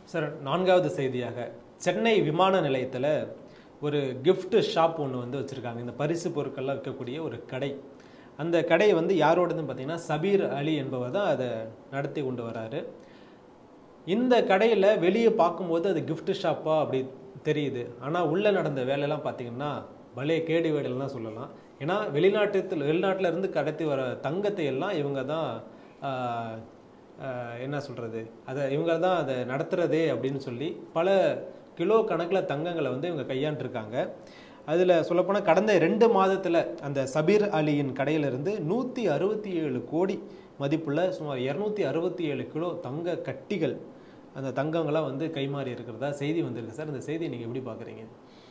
Sir நான்காவது செய்தியாக சென்னை விமான நிலையத்தில் ஒரு gift ஷாப் ஒன்று வந்து வச்சுருக்காங்க இந்த பரிசு பொருட்கள்லாம் விற்கக்கூடிய ஒரு கடை அந்த கடை வந்து யாரோடதுன்னு பார்த்தீங்கன்னா சபீர் அலி என்பவர் தான் அதை நடத்தி கொண்டு வராரு இந்த கடையில் வெளியே பார்க்கும்போது அது gift ஷாப்பா அப்படி தெரியுது ஆனால் உள்ளே நடந்த வேலையெல்லாம் பார்த்தீங்கன்னா பலே கேடு வேலைன்னு தான் சொல்லலாம் ஏன்னா வெளிநாட்டு வெளிநாட்டுல இருந்து கடத்தி வர தங்கத்தை எல்லாம் இவங்க தான் ஆஹ், ஆஹ், என்ன சொல்கிறது அதை இவங்க தான் அதை நடத்துகிறதே அப்படின்னு சொல்லி பல கிலோ கணக்கில் தங்கங்களை வந்து இவங்க கையாண்டிருக்காங்க அதில் சொல்லப்போனால் கடந்த ரெண்டு மாதத்தில் அந்த சபீர் அலியின் கடையிலிருந்து நூற்றி அறுபத்தி ஏழு கோடி மதிப்புள்ள சுமார் இரநூத்தி அறுபத்தி ஏழு கிலோ தங்க கட்டிகள் அந்த தங்கங்களாம் வந்து கைமாறி இருக்கிறதா செய்தி வந்திருக்கு சார் அந்த செய்தியை நீங்கள் எப்படி பார்க்குறீங்க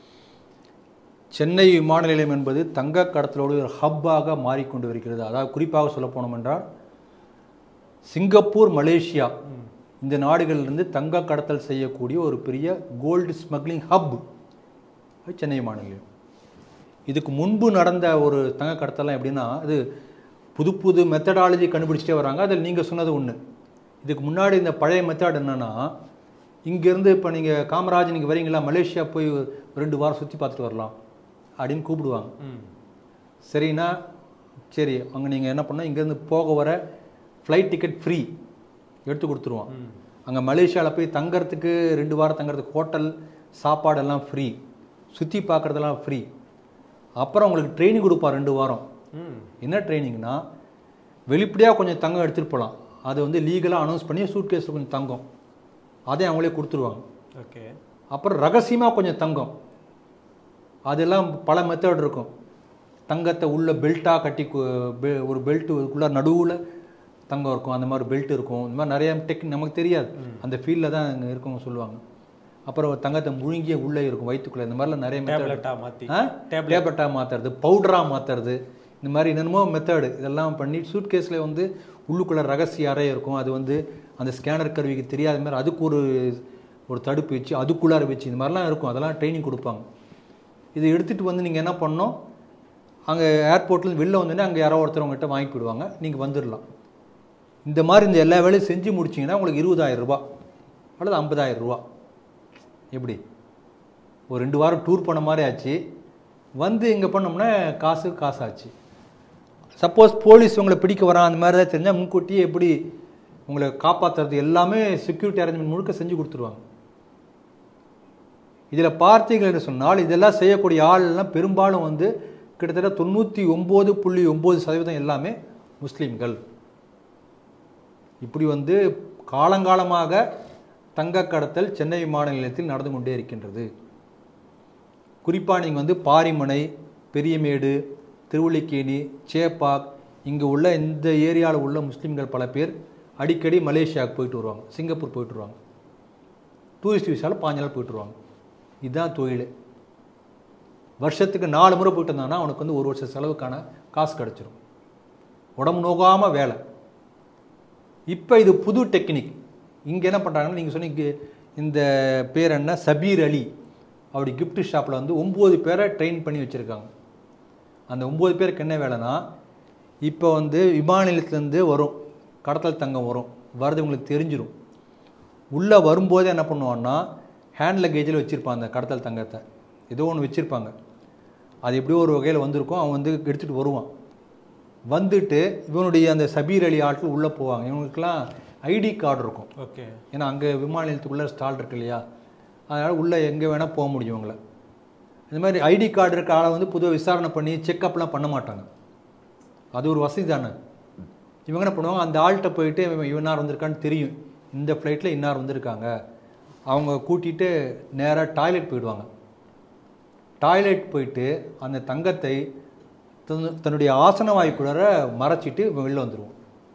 சென்னை விமான நிலையம் என்பது தங்க கடத்தலோடு ஒரு ஹப்பாக மாறிக்கொண்டு இருக்கிறது அதாவது குறிப்பாக சொல்ல போனோம் என்றால் சிங்கப்பூர் மலேசியா இந்த நாடுகளிலிருந்து தங்க கடத்தல் செய்யக்கூடிய ஒரு பெரிய கோல்டு ஸ்மக்லிங் ஹப் அது சென்னை விமான நிலையம் இதுக்கு முன்பு நடந்த ஒரு தங்க கடத்தலாம் எப்படின்னா இது புது புது மெத்தடாலஜி கண்டுபிடிச்சிட்டே வராங்க அதில் நீங்கள் சொன்னது ஒன்று இதுக்கு முன்னாடி இந்த பழைய மெத்தட் என்னன்னா இங்கேருந்து இப்போ நீங்கள் காமராஜ் நீங்கள் வரீங்களா மலேசியா போய் ஒரு ரெண்டு வாரம் சுற்றி பார்த்துட்டு வரலாம் அப்படின்னு கூப்பிடுவாங்க ம் சரின்னா சரி அங்கே நீங்கள் என்ன பண்ணால் இங்கேருந்து போக வர ஃப்ளைட் டிக்கெட் ஃப்ரீ எடுத்து கொடுத்துருவோம் ம் அங்கே மலேசியாவில் போய் தங்கறதுக்கு ரெண்டு வாரம் தங்கறதுக்கு ஹோட்டல் சாப்பாடெல்லாம் ஃப்ரீ சுற்றி பார்க்குறதெல்லாம் ஃப்ரீ அப்புறம் உங்களுக்கு ட்ரைனிங் கொடுப்பா ரெண்டு வாரம் ம் என்ன ட்ரைனிங்னா வெளிப்படையாக கொஞ்சம் தங்கம் எடுத்துகிட்டு போகலாம் அது வந்து லீகலாக அனௌன்ஸ் பண்ணி சூட் கேஸில் கொஞ்சம் தங்கம் அதையும் அவங்களே கொடுத்துருவாங்க ஓகே அப்புறம் ரகசியமாக கொஞ்சம் தங்கம் அதெல்லாம் பல மெத்தட் இருக்கும் தங்கத்தை உள்ள பெல்ட்டாக கட்டி கு- பெ- ஒரு பெல்ட்டுக்குள்ள நடுவில் தங்கம் இருக்கும் அந்த மாதிரி பெல்ட் இருக்கும் இந்த மாதிரி நிறைய டெக் நமக்கு தெரியாது அந்த ஃபீல்டில் தான் அங்கே இருக்கவங்க சொல்லுவாங்க அப்புறம் தங்கத்தை முழுங்கிய உள்ளே இருக்கும் வயிற்றுக்குள்ளே இந்த மாதிரிலாம் நிறைய மெத்தட் டேப்லெட்டாக மாற்றி டேப்லெட்டாக மாற்றுறது பவுடராக மாற்றுறது இந்த மாதிரி என்னென்னமோ மெத்தடு இதெல்லாம் பண்ணி சூட் கேஸில் வந்து உள்ளுக்குள்ளே ரகசிய அறை இருக்கும் அது வந்து அந்த ஸ்கேனர் கருவிக்கு தெரியாத மாதிரி அதுக்கு ஒரு ஒரு தடுப்பு வச்சு அதுக்குள்ளார வச்சு இந்த மாதிரிலாம் இருக்கும் அதெல்லாம் ட்ரைனிங் கொடுப்பாங்க இதை எடுத்துகிட்டு வந்து நீங்கள் என்ன பண்ணணும் அங்கே ஏர்போர்ட்லேருந்து வெளில வந்தோடனே அங்கே யாரோ ஒருத்தர் உங்ககிட்ட வாங்கி போயிடுவாங்க நீங்கள் வந்துடலாம் இந்த மாதிரி இந்த எல்லா வேலையும் செஞ்சு முடிச்சிங்கன்னா உங்களுக்கு இருபதாயிரம் ரூபாய் அல்லது ஐம்பதாயிரம் ரூபா எப்படி ஒரு ரெண்டு வாரம் டூர் பண்ண மாதிரி ஆச்சு வந்து இங்கே பண்ணோம்னா காசு காசாச்சு சப்போஸ் போலீஸ் உங்களை பிடிக்க வரான் அந்த மாதிரி தான் தெரிஞ்சால் முன்கூட்டியே எப்படி உங்களை காப்பாற்றுறது எல்லாமே செக்யூரிட்டி அரேஞ்ச்மெண்ட் முழுக்க செஞ்சு கொடுத்துருவாங்க இதில் பார்த்தீர்கள் என்று சொன்னால் இதெல்லாம் செய்யக்கூடிய ஆள்லாம் பெரும்பாலும் வந்து கிட்டத்தட்ட தொண்ணூற்றி ஒம்பது புள்ளி ஒம்பது சதவீதம் எல்லாமே முஸ்லீம்கள் இப்படி வந்து காலங்காலமாக தங்க கடத்தல் சென்னை விமான நிலையத்தில் நடந்து கொண்டே இருக்கின்றது குறிப்பாக நீங்கள் வந்து பாரிமனை பெரியமேடு திருவல்லிக்கேணி சேப்பாக் இங்கே உள்ள இந்த ஏரியாவில் உள்ள முஸ்லீம்கள் பல பேர் அடிக்கடி மலேசியாவுக்கு போயிட்டு வருவாங்க சிங்கப்பூர் போயிட்டு வருவாங்க டூரிஸ்ட் விசாவில் பாஞ்சு நாள் போயிட்டு வருவாங்க இதுதான் தொழில் வருஷத்துக்கு நாலு முறை போயிட்டு இருந்தாங்கன்னா அவனுக்கு வந்து ஒரு வருஷம் செலவுக்கான காசு கிடச்சிரும் உடம்பு நோகாமல் வேலை இப்போ இது புது டெக்னிக் இங்கே என்ன பண்ணுறாங்கன்னா நீங்கள் சொன்னீங்க இந்த பேர் என்ன சபீர் அலி அப்படி gift ஷாப்பில் வந்து ஒம்பது பேரை ட்ரெயின் பண்ணி வச்சுருக்காங்க அந்த ஒம்பது பேருக்கு என்ன வேலைன்னா இப்போ வந்து விமான நிலையத்துலேருந்து வரும் கடத்தல் தங்கம் வரும் வரது உங்களுக்கு தெரிஞ்சிடும் உள்ளே வரும்போதே என்ன பண்ணுவான்னா ஹேண்ட் லக்கேஜில் வச்சுருப்பான் அந்த கடத்தல் தங்கத்தை ஏதோ ஒன்று வச்சுருப்பாங்க அது எப்படியோ ஒரு வகையில் வந்திருக்கும் அவன் வந்து எடுத்துகிட்டு வருவான் வந்துட்டு இவனுடைய அந்த சபீர் அலி ஆட்கள் உள்ளே போவாங்க இவங்களுக்கெல்லாம் ஐடி கார்டு இருக்கும் ஓகே ஏன்னா அங்கே விமான நிலையத்துக்குள்ளே ஸ்டால் இருக்கு இல்லையா அதனால் உள்ளே எங்கே வேணால் போக முடியும் இவங்கள இந்த மாதிரி ஐடி கார்டு இருக்க ஆளை வந்து புதுவாக விசாரணை பண்ணி செக்கப்லாம் பண்ண மாட்டாங்க அது ஒரு வசதி தானே இவங்க என்ன பண்ணுவாங்க அந்த ஆள்கிட்ட போயிட்டு இவன் இவனார் வந்திருக்கான்னு தெரியும் இந்த ஃப்ளைட்டில் இன்னார் வந்திருக்காங்க அவங்க கூட்டிகிட்டு நேராக டாய்லெட் போயிடுவாங்க டாய்லெட் போயிட்டு அந்த தங்கத்தை தன்னு- தன்னுடைய ஆசன வாய்க்குள்ளார மறைச்சிட்டு இவன் வெளில வந்துடுவோம்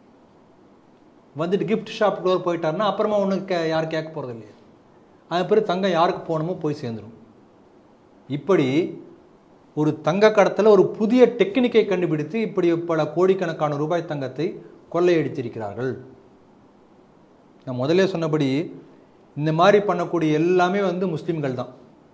வந்துட்டு gift ஷாப்புக்குள்ள போயிட்டாருன்னா அப்புறமா ஒன்றும் கே யாரும் கேட்க போகிறது இல்லையா அது பிறகு தங்கம் யாருக்கு போகணுமோ போய் சேர்ந்துடும் இப்படி ஒரு தங்க கடத்தல ஒரு புதிய டெக்னிக்கை கண்டுபிடித்து இப்படி பல கோடிக்கணக்கான ரூபாய் தங்கத்தை கொள்ளையடித்திருக்கிறார்கள் நான் முதல்ல சொன்னபடி இந்த மாதிரி பண்ணக்கூடிய எல்லாமே வந்து முஸ்லீம்கள் தான்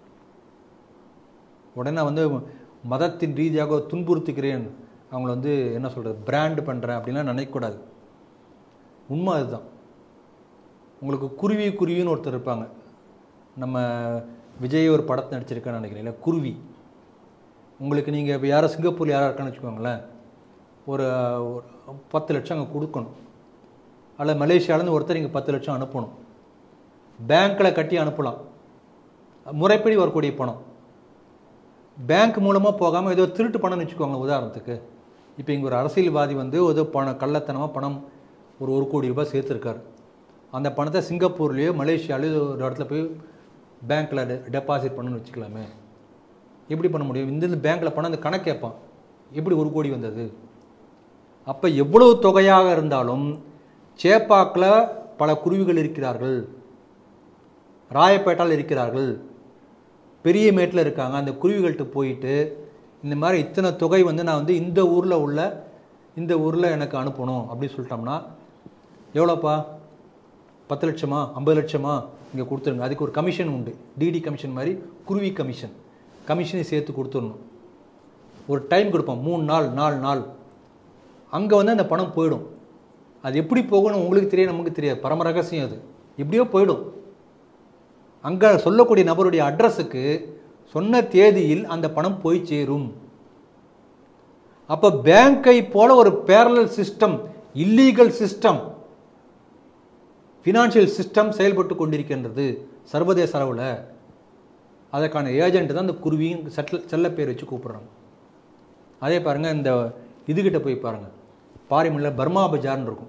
உடனே வந்து மதத்தின் ரீதியாக துன்புறுத்துகிறேன் அவங்கள வந்து என்ன சொல்கிறது பிராண்ட் பண்ணுறேன் அப்படின்லாம் நினைக்கக்கூடாது உண்மை அதுதான் உங்களுக்கு குருவி குருவின்னு ஒருத்தர் இருப்பாங்க நம்ம விஜய் ஒரு படத்தை நடிச்சிருக்கான்னு நினைக்கிறேன் இல்லை குருவி உங்களுக்கு நீங்கள் இப்போ யாரோ சிங்கப்பூர் யாராக இருக்கான்னு வச்சுக்கோங்களேன் ஒரு ஒரு பத்து லட்சம் அங்கே கொடுக்கணும் அல்ல மலேசியாவிலேருந்து ஒருத்தர் இங்கே பத்து லட்சம் அனுப்பணும் பேங்க்கில் கட்டி அனுப்பலாம் முறைப்படி வரக்கூடிய பணம் பேங்க் மூலமாக போகாமல் ஏதோ திருட்டு பணம்னு வச்சுக்கோங்க உதாரணத்துக்கு இப்போ இங்கே ஒரு அரசியல்வாதி வந்து ஏதோ பணம் கள்ளத்தனமாக பணம் ஒரு ஒரு கோடி ரூபாய் சேர்த்துருக்காரு அந்த பணத்தை சிங்கப்பூர்லேயோ மலேசியாலேயோ ஒரு இடத்துல போய் பேங்க்கில் டெபாசிட் பண்ணணும்னு வச்சுக்கலாமே எப்படி பண்ண முடியும் இந்த பேங்க்கில் பணம் அந்த கணக்கு கேட்பான் எப்படி ஒரு கோடி வந்தது அப்போ எவ்வளவு தொகையாக இருந்தாலும் சேப்பாக்கில் பல குருவிகள் இருக்கிறார்கள் ராயப்பேட்டால் இருக்கிறார்கள் பெரிய மேட்டில் இருக்காங்க அந்த குருவிகள்கிட்ட போயிட்டு இந்த மாதிரி இத்தனை தொகை வந்து நான் வந்து இந்த ஊரில் உள்ள இந்த ஊரில் எனக்கு அனுப்பணும் அப்படின்னு சொல்லிட்டோம்னா எவ்வளோப்பா பத்து லட்சமா ஐம்பது லட்சமா இங்கே கொடுத்துருங்க அதுக்கு ஒரு கமிஷன் உண்டு டிடி கமிஷன் மாதிரி குருவி கமிஷன் கமிஷனை சேர்த்து கொடுத்துடணும் ஒரு டைம் கொடுப்போம் மூணு நாள் நாலு நாள் அங்கே வந்து அந்த பணம் போயிடும் அது எப்படி போகணும் உங்களுக்கு தெரியாது நமக்கு தெரியாது பரம ரகசியம் அது எப்படியோ போயிடும் அங்கே சொல்லக்கூடிய நபருடைய அட்ரஸுக்கு சொன்ன தேதியில் அந்த பணம் போய் சேரும் அப்போ பேங்கை போல ஒரு parallel system illegal system financial system செயல்பட்டு கொண்டிருக்கின்றது சர்வதேச அளவில் அதற்கான ஏஜென்ட் தான் இந்த குருவியின் செட்டில் செல்ல பேர் வச்சு கூப்பிடுறாங்க அதே பாருங்கள் இந்த இதுகிட்ட போய் பாருங்கள் பாரிமல்ல பர்மா பஜார்னு இருக்கும்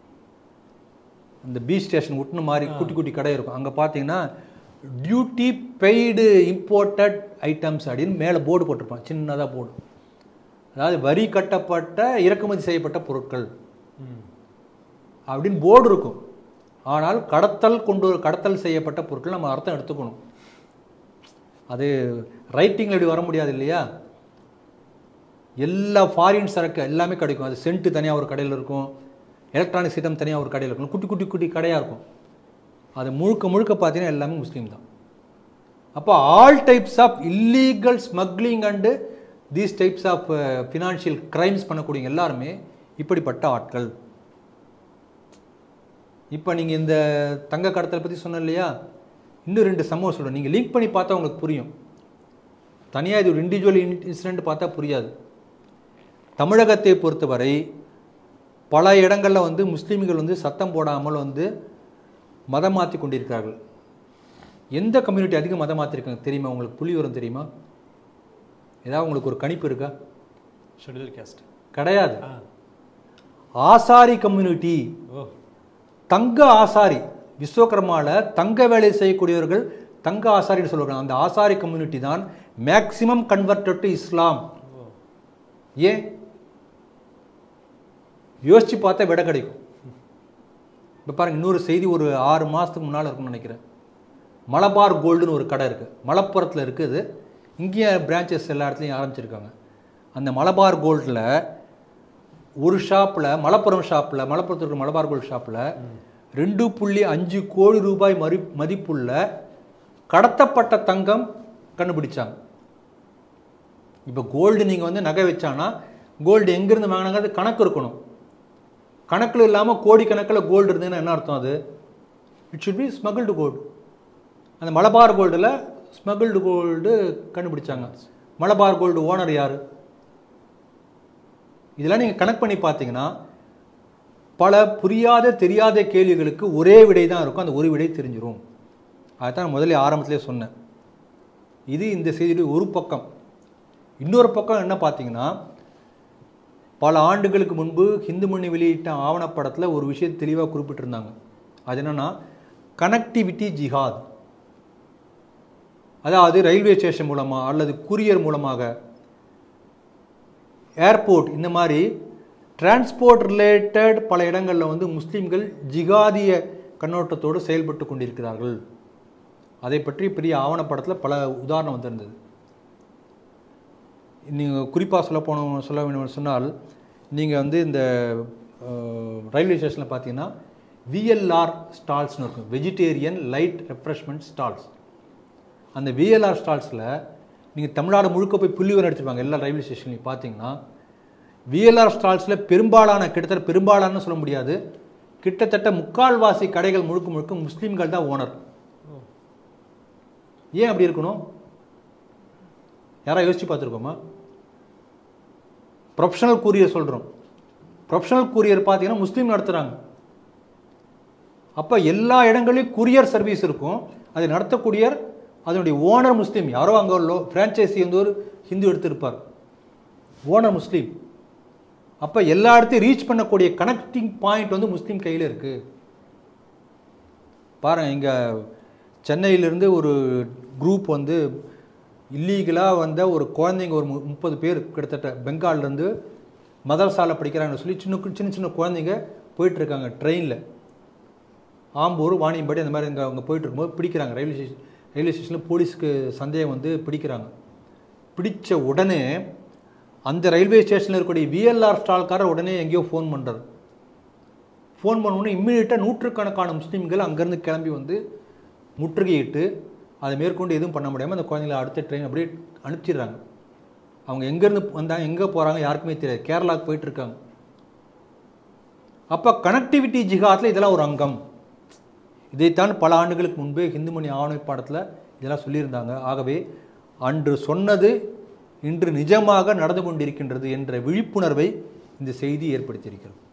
அந்த பீச் ஸ்டேஷன் விட்டுன மாதிரி குட்டி குட்டி கடை இருக்கும் அங்கே பார்த்தீங்கன்னா டியூட்டி பெய்டு இம்போர்ட்டட் ஐட்டம்ஸ் அப்படின்னு மேலே போர்டு போட்டிருப்பான் சின்னதாக போர்டு அதாவது வரி கட்டப்பட்ட இறக்குமதி செய்யப்பட்ட பொருட்கள் ம். அப்படின்னு போர்டு இருக்கும் ஆனால் கடத்தல் கொண்டு கடத்தல் செய்யப்பட்ட பொருட்கள் நம்ம அர்த்தம் எடுத்துக்கணும் அது ரைட்டிங்கில் இப்படி வர முடியாது இல்லையா எல்லா ஃபாரின் சரக்கு எல்லாமே கிடைக்கும் அது சென்ட்டு தனியாக ஒரு கடையில் இருக்கும் எலக்ட்ரானிக்ஸ் ஐட்டம் தனியாக ஒரு கடையில் இருக்கும் குட்டி குட்டி குட்டி கடையாக இருக்கும் அது முழுக்க முழுக்க பார்த்தீங்கன்னா எல்லாமே முஸ்லீம் தான் அப்போ all types of illegal smuggling and these types of financial crimes பண்ணக்கூடிய எல்லாருமே இப்படிப்பட்ட ஆட்கள் இப்போ நீங்கள் இந்த தங்க கடத்தல் பற்றி சொன்ன இல்லையா இன்னும் ரெண்டு சம்பவம் சொல்கிறேன் நீங்கள் லிங்க் பண்ணி பார்த்தா உங்களுக்கு புரியும் தனியாக இது ஒரு இண்டிவிஜுவல் இன்சிடென்ட் பார்த்தா புரியாது தமிழகத்தை பொறுத்தவரை பல இடங்களில் வந்து முஸ்லீம்கள் வந்து சத்தம் போடாமல் வந்து மதம் மாற்றி கொண்டிருக்கிறார்கள் எந்த கம்யூனிட்டி அதிகம் மதம் மாற்றிருக்காங்க தெரியுமா உங்களுக்கு புள்ளி வரும் தெரியுமா ஏதாவது உங்களுக்கு ஒரு கணிப்பு இருக்கா ஷெட்யூல் கேஸ்ட் கிடையாது ஆ ஆசாரி கம்யூனிட்டி ஓ தங்க ஆசாரி விஸ்வகர்மால தங்க வேலை செய்யக்கூடியவர்கள் தங்க ஆசாரின்னு சொல்லுவாங்க அந்த ஆசாரி கம்யூனிட்டி தான் மேக்சிமம் கன்வெர்டட் டு இஸ்லாம் ஓ ஏன் யோசிச்சு பார்த்தா விட கிடைக்கும் இப்போ பாருங்க இன்னொரு செய்தி ஒரு ஆறு மாதத்துக்கு முன்னால் இருக்கும்னு நினைக்கிறேன் மலபார் கோல்டுன்னு ஒரு கடை இருக்குது மலப்புரத்தில் இருக்குது இங்கேயே பிரான்ச்சஸ் எல்லா இடத்துலையும் ஆரம்பிச்சிருக்காங்க அந்த மலபார் கோல்டில் ஒரு ஷாப்பில் மலப்புரம் ஷாப்பில் மலப்புரத்தில் இருக்கிற மலபார் கோல்டு ஷாப்பில் ரெண்டு புள்ளி அஞ்சு கோடி ரூபாய் மதி மதிப்புள்ள கடத்தப்பட்ட தங்கம் கண்டுபிடிச்சாங்க இப்போ கோல்டு நீங்கள் வந்து நகை வச்சானா கோல்டு எங்கேருந்து வாங்கினாங்கிறது கணக்கு இருக்கணும் கணக்கில் இல்லாமல் கோடிக்கணக்கில் கோல்டு இருந்ததுன்னா என்ன அர்த்தம் அது it should be smuggled gold அந்த மலபார் கோல்டில் ஸ்மகிள்டு கோல்டு கண்டுபிடிச்சாங்க மலபார் கோல்டு ஓனர் யார் இதெல்லாம் நீங்கள் கணக்கு பண்ணி பார்த்தீங்கன்னா பல புரியாத தெரியாத கேள்விகளுக்கு ஒரே விடை தான் இருக்கும் அந்த ஒரு விடை தெரிஞ்சிரும் அதுதான் நான் முதல்ல ஆரம்பத்திலே சொன்னேன் இது இந்த செய்தியுடைய ஒரு பக்கம் இன்னொரு பக்கம் என்ன பார்த்தீங்கன்னா பல ஆண்டுகளுக்கு முன்பு ஹிந்து மணி வெளியிட்ட ஆவணப்படத்தில் ஒரு விஷயத்தை தெளிவாக குறிப்பிட்டிருந்தாங்க அது என்னன்னா கனெக்டிவிட்டி ஜிஹாத் அதாவது ரயில்வே ஸ்டேஷன் மூலமாக அல்லது கூரியர் மூலமாக ஏர்போர்ட் இந்த மாதிரி டிரான்ஸ்போர்ட் ரிலேட்டட் பல இடங்களில் வந்து முஸ்லீம்கள் ஜிகாதிய கண்ணோட்டத்தோடு செயல்பட்டு கொண்டிருக்கிறார்கள் அதை பற்றி பெரிய ஆவணப்படத்தில் பல உதாரணம் வந்திருந்தது நீங்கள் குறிப்பாக சொல்ல போன சொல்ல வேண்டும் சொன்னால் நீங்கள் வந்து இந்த அஹ், ரயில்வே ஸ்டேஷனில் பார்த்தீங்கன்னா விஎல்ஆர் ஸ்டால்ஸ்னு இருக்கும் வெஜிடேரியன் லைட் ரெஃப்ரெஷ்மெண்ட் ஸ்டால்ஸ் அந்த விஎல்ஆர் ஸ்டால்ஸில் நீங்கள் தமிழ்நாடு முழுக்க போய் புள்ளிவரம் எடுத்துருப்பாங்க எல்லா ரயில்வே ஸ்டேஷன்லையும் பார்த்தீங்கன்னா விஎல்ஆர் ஸ்டால்ஸில் பெரும்பாலான கிட்டத்தட்ட பெரும்பாலான சொல்ல முடியாது கிட்டத்தட்ட முக்கால்வாசி கடைகள் முழுக்க முழுக்க முஸ்லீம்கள் தான் ஓனர் ஏன் அப்படி இருக்கணும் யாரா யோசிச்சு பார்த்துருக்கோமா ப்ரொஃபஷனல் கூரியர் சொல்கிறோம் ப்ரொஃபஷனல் கூரியர் பார்த்தீங்கன்னா முஸ்லீம் நடத்துகிறாங்க அப்போ எல்லா இடங்களையும் கூரியர் சர்வீஸ் இருக்கும் அதை நடத்தக்கூடியர் அதனுடைய ஓனர் முஸ்லீம் யாரோ அங்கே லோ ஃப்ரான்ச்சைசி வந்து ஒரு ஹிந்து எடுத்திருப்பார் ஓனர் முஸ்லீம் அப்போ எல்லா இடத்தையும் ரீச் பண்ணக்கூடிய கனெக்டிங் பாயிண்ட் வந்து முஸ்லீம் கையில் இருக்குது பாருங்க இங்கே சென்னையிலேருந்து ஒரு குரூப் வந்து இல்லீகலாக வந்த ஒரு குழந்தைங்க ஒரு மு- முப்பது பேர் கிட்டத்தட்ட பெங்கால்லேருந்து மதரசால படிக்கிறாங்கன்னு சொல்லி சின்ன கு- சின்ன சின்ன குழந்தைங்க போயிட்டுருக்காங்க ட்ரெயினில் ஆம்பூர் வாணியம்பாடி அந்த மாதிரி இங்கே அவங்க போயிட்டு இருக்கும்போது பிடிக்கிறாங்க ரயில்வே ஸ்டேஷன் ரயில்வே ஸ்டேஷனில் போலீஸ்க்கு சந்தேகம் வந்து பிடிக்கிறாங்க பிடிச்ச உடனே அந்த ரயில்வே ஸ்டேஷனில் இருக்கக்கூடிய விஎல்ஆர் ஸ்டால்காரர் உடனே எங்கேயோ ஃபோன் பண்ணுறாரு ஃபோன் பண்ண இம்மீடியட்டாக நூற்றுக்கணக்கான முஸ்லீம்கள் அங்கேருந்து கிளம்பி வந்து முற்றுகையிட்டு அதை மேற்கொண்டு எதுவும் பண்ண முடியாமல் அந்த குழந்தைங்களை அடுத்த ட்ரெயின் அப்படியே அனுப்பிச்சிடுறாங்க அவங்க எங்கேருந்து வந்தாங்க எங்கே போகிறாங்க யாருக்குமே தெரியாது கேரளாவுக்கு போயிட்டு இருக்காங்க அப்போ கனெக்டிவிட்டி ஜிஹாத்தில் இதெல்லாம் ஒரு அங்கம் இதைத்தான் பல ஆண்டுகளுக்கு முன்பே ஹிந்துமணி ஆவணை பாடத்தில் இதெல்லாம் சொல்லியிருந்தாங்க ஆகவே அன்று சொன்னது இன்று நிஜமாக நடந்து கொண்டிருக்கின்றது என்ற விழிப்புணர்வை இந்த செய்தி ஏற்படுத்தியிருக்கிறது